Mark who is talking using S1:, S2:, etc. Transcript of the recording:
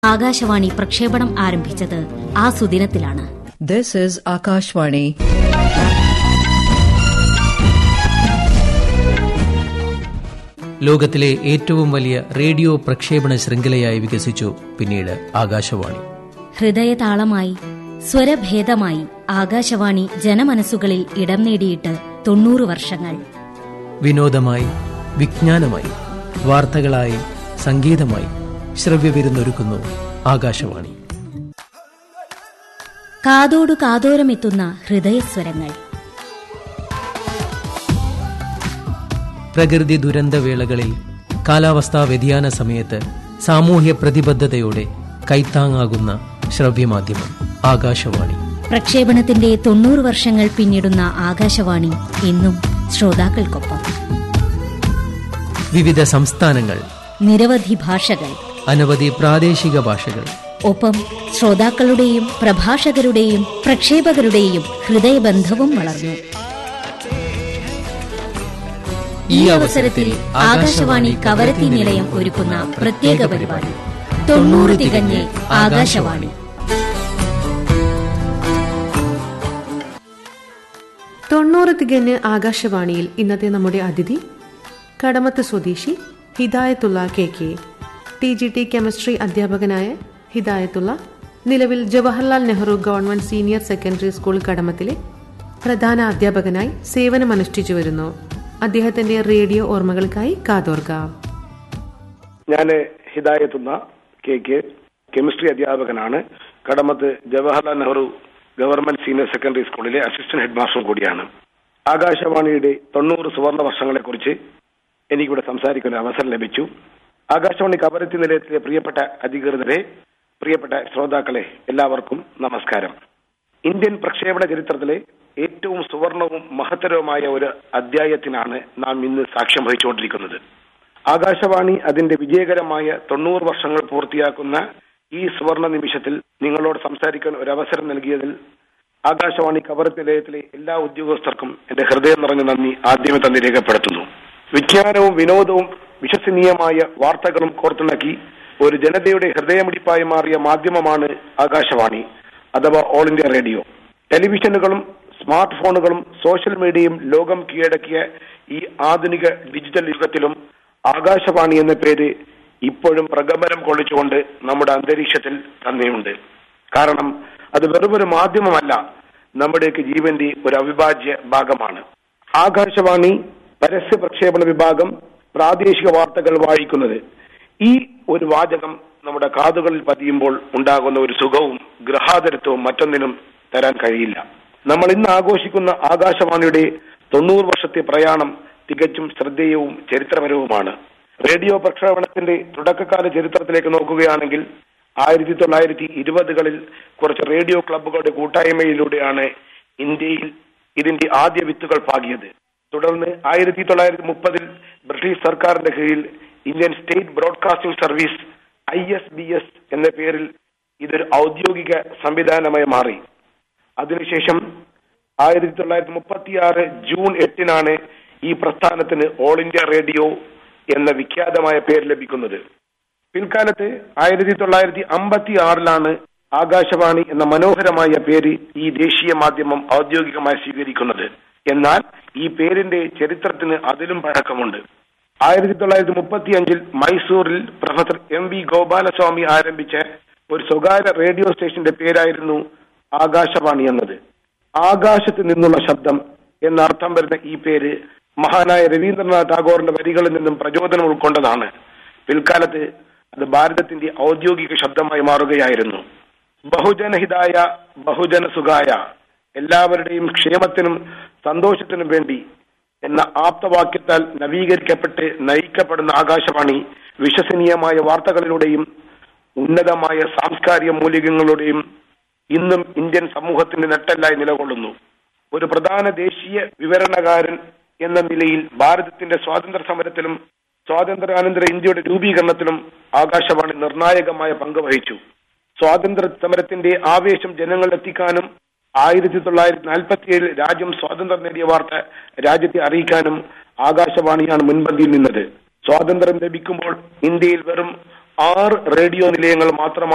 S1: ആകാശവാണി പ്രക്ഷേപണം ആരംഭിച്ചത് ആ സുദിനത്തിലാണ്
S2: This is Akashvani.
S3: ലോകത്തിലെ ഏറ്റവും വലിയ റേഡിയോ പ്രക്ഷേപണ ശൃംഖലയായി വികസിച്ചു പിന്നീട് ആകാശവാണി
S1: ഹൃദയതാളമായി സ്വരഭേദമായി ആകാശവാണി ജനമനസ്സുകളിൽ ഇടം നേടിയിട്ട് തൊണ്ണൂറ് വർഷങ്ങൾ
S3: വിനോദമായി വിജ്ഞാനമായി വാർത്തകളായി സംഗീതമായി ശ്രവ്യവിരുന്നൊരുക്കുന്നു ആകാശവാണി
S1: കാതോടു കാതോരമെത്തുന്ന ഹൃദയസ്വരങ്ങൾ
S3: പ്രകൃതി ദുരന്തവേളകളിൽ കാലാവസ്ഥാ വ്യതിയാന സമയത്ത് സാമൂഹ്യ പ്രതിബദ്ധതയോടെ കൈത്താങ്ങാകുന്ന ശ്രവ്യമാധ്യമം ആകാശവാണി
S1: പ്രക്ഷേപണത്തിന്റെ തൊണ്ണൂറ് വർഷങ്ങൾ പിന്നിടുന്ന ആകാശവാണി എന്നും ശ്രോതാക്കൾക്കൊപ്പം
S3: വിവിധ സംസ്ഥാനങ്ങൾ
S1: നിരവധി ഭാഷകൾ
S3: അനവധി പ്രാദേശിക ഭാഷകൾ
S1: ഒപ്പം ശ്രോതാക്കളുടെയും പ്രഭാഷകരുടെയും പ്രക്ഷേപകരുടെയും ഹൃദയബന്ധവും വളർന്നു ഈ അവസരത്തിൽ ആകാശവാണി കവരത്തി നിലയം ഒരുക്കുന്ന പ്രത്യേക പരിപാടി തൊണ്ണൂറ് തികഞ്ഞ് ആകാശവാണി
S4: തൊണ്ണൂറ് തികഞ്ഞ് ആകാശവാണിയിൽ ഇന്നത്തെ നമ്മുടെ അതിഥി കടമത്ത് സ്വദേശി Hidayathulla K K T G T chemistry അധ്യാപകനായ ഹിദായത്തുള്ള നിലവിൽ Jawaharlal Nehru government senior secondary school കടമത്തിലെ പ്രധാന അധ്യാപകനായി സേവനമനുഷ്ഠിച്ചു വരുന്നു അദ്ദേഹത്തിന്റെ റേഡിയോ ഓർമ്മകൾക്കായി കാതോർക്കാം
S5: ഞാൻ ഹിദായത്തുന്ന കെ കെ കെമിസ്ട്രി അധ്യാപകനാണ് Kadmat Jawaharlal Nehru government senior secondary സ്കൂളിലെ അസിസ്റ്റന്റ് ഹെഡ് മാസ്റ്ററും കൂടിയാണ് ആകാശവാണിയുടെ തൊണ്ണൂറ് സുവർണ വർഷങ്ങളെ കുറിച്ച് എനിക്കിവിടെ സംസാരിക്കാൻ ഒരു അവസരം ലഭിച്ചു ആകാശവാണി കവരത്തി നിലയത്തിലെ പ്രിയപ്പെട്ട അധികൃതരെ പ്രിയപ്പെട്ട ശ്രോതാക്കളെ എല്ലാവർക്കും നമസ്കാരം ഇന്ത്യൻ പ്രക്ഷേപണ ചരിത്രത്തിലെ ഏറ്റവും സുവർണവും മഹത്തരവുമായ ഒരു അധ്യായത്തിനാണ് നാം ഇന്ന് സാക്ഷ്യം വഹിച്ചുകൊണ്ടിരിക്കുന്നത് ആകാശവാണി അതിന്റെ വിജയകരമായ തൊണ്ണൂറ് വർഷങ്ങൾ പൂർത്തിയാക്കുന്ന ഈ സുവർണ നിമിഷത്തിൽ നിങ്ങളോട് സംസാരിക്കാൻ ഒരു അവസരം നൽകിയതിൽ ആകാശവാണി കവർ നിലയത്തിലെ എല്ലാ ഉദ്യോഗസ്ഥർക്കും എന്റെ ഹൃദയം നിറഞ്ഞ നന്ദി ആദ്യമേ തന്നെ രേഖപ്പെടുത്തുന്നു വിജ്ഞാനവും വിനോദവും വിശ്വസനീയമായ വാർത്തകളും കോർത്തിണക്കി ഒരു ജനതയുടെ ഹൃദയമിടിപ്പായി മാറിയ മാധ്യമമാണ് ആകാശവാണി അഥവാ ഓൾ ഇന്ത്യ റേഡിയോ ടെലിവിഷനുകളും സ്മാർട്ട് ഫോണുകളും സോഷ്യൽ മീഡിയയും ലോകം കീഴടക്കിയ ഈ ആധുനിക ഡിജിറ്റൽ യുഗത്തിലും ആകാശവാണി എന്ന പേര് ഇപ്പോഴും പ്രകമ്പനം കൊള്ളിച്ചുകൊണ്ട് നമ്മുടെ അന്തരീക്ഷത്തിൽ തന്നെയുണ്ട് കാരണം അത് വെറുമൊരു മാധ്യമമല്ല നമ്മുടെയൊക്കെ ജീവന്റെ ഒരു അവിഭാജ്യ ഭാഗമാണ് ആകാശവാണി പരസ്യ പ്രക്ഷേപണ വിഭാഗം പ്രാദേശിക വാർത്തകൾ വായിക്കുന്നത് ഈ ഒരു വാചകം നമ്മുടെ കാതുകളിൽ പതിയുമ്പോൾ ഉണ്ടാകുന്ന ഒരു സുഖവും ഗൃഹാതരത്വവും മറ്റൊന്നിനും തരാൻ കഴിയില്ല നമ്മൾ ഇന്ന് ആഘോഷിക്കുന്ന ആകാശവാണിയുടെ തൊണ്ണൂറ് വർഷത്തെ പ്രയാണം തികച്ചും ശ്രദ്ധേയവും ചരിത്രപരവുമാണ് റേഡിയോ പ്രക്ഷേപണത്തിന്റെ തുടക്കകാല ചരിത്രത്തിലേക്ക് നോക്കുകയാണെങ്കിൽ ആയിരത്തി തൊള്ളായിരത്തി ഇരുപതുകളിൽ കുറച്ച് റേഡിയോ ക്ലബ്ബുകളുടെ കൂട്ടായ്മയിലൂടെയാണ് ഇന്ത്യയിൽ ഇതിന്റെ ആദ്യ വിത്തുകൾ പാകിയത് തുടർന്ന് ആയിരത്തി തൊള്ളായിരത്തി മുപ്പതിൽ ബ്രിട്ടീഷ് സർക്കാരിന്റെ കീഴിൽ Indian State Broadcasting Service I S B S എന്ന പേരിൽ ഇതൊരു ഔദ്യോഗിക സംവിധാനമായി മാറി അതിനുശേഷം ആയിരത്തി തൊള്ളായിരത്തി മുപ്പത്തിയാറ് ജൂൺ എട്ടിനാണ് ഈ പ്രസ്ഥാനത്തിന് ഓൾ ഇന്ത്യ റേഡിയോ എന്ന വിഖ്യാതമായ പേര് ലഭിക്കുന്നത് പിൽക്കാലത്ത് ആയിരത്തി തൊള്ളായിരത്തി അമ്പത്തി ആറിലാണ് ആകാശവാണി എന്ന മനോഹരമായ പേര് ഈ ദേശീയ മാധ്യമം ഔദ്യോഗികമായി സ്വീകരിക്കുന്നത് എന്നാൽ ഈ പേരിന്റെ ചരിത്രത്തിന് അതിലും പഴക്കമുണ്ട് ആയിരത്തി തൊള്ളായിരത്തി മുപ്പത്തി അഞ്ചിൽ മൈസൂരിൽ പ്രൊഫസർ എം വി ഗോപാലസ്വാമി ആരംഭിച്ച ഒരു സ്വകാര്യ റേഡിയോ സ്റ്റേഷന്റെ പേരായിരുന്നു ആകാശവാണി എന്നത് ആകാശത്ത് നിന്നുള്ള ശബ്ദം എന്ന അർത്ഥം വരുന്ന ഈ പേര് മഹാനായ രവീന്ദ്രനാഥ് ടാഗോറിന്റെ വരികളിൽ നിന്നും പ്രചോദനം ഉൾക്കൊണ്ടതാണ് പിൽക്കാലത്ത് അത് ഭാരതത്തിന്റെ ഔദ്യോഗിക ശബ്ദമായി മാറുകയായിരുന്നു ബഹുജനഹിതായ ബഹുജന സുഖായ എല്ലാവരുടെയും ക്ഷേമത്തിനും സന്തോഷത്തിനും വേണ്ടി എന്ന ആപ്തവാക്യത്താൽ നവീകരിക്കപ്പെട്ട് നയിക്കപ്പെടുന്ന ആകാശവാണി വിശ്വസനീയമായ വാർത്തകളിലൂടെയും ഉന്നതമായ സാംസ്കാരിക മൂല്യങ്ങളുടെയും ഇന്നും ഇന്ത്യൻ സമൂഹത്തിന്റെ നെട്ടല്ലായി നിലകൊള്ളുന്നു ഒരു പ്രധാന ദേശീയ വിവരണകാരൻ എന്ന നിലയിൽ ഭാരതത്തിന്റെ സ്വാതന്ത്ര്യ സമരത്തിലും സ്വാതന്ത്ര്യാനന്തര ഇന്ത്യയുടെ രൂപീകരണത്തിലും ആകാശവാണി നിർണായകമായ പങ്ക് വഹിച്ചു സ്വാതന്ത്ര്യ സമരത്തിന്റെ ആവേശം ജനങ്ങളിലെത്തിക്കാനും ആയിരത്തി തൊള്ളായിരത്തി നാൽപ്പത്തിയേഴിൽ രാജ്യം സ്വാതന്ത്ര്യം നേടിയ വാർത്ത രാജ്യത്തെ അറിയിക്കാനും ആകാശവാണിയാണ് മുൻപന്തിയിൽ നിന്നത് സ്വാതന്ത്ര്യം ലഭിക്കുമ്പോൾ ഇന്ത്യയിൽ വെറും ആറ് റേഡിയോ നിലയങ്ങൾ മാത്രമാണ്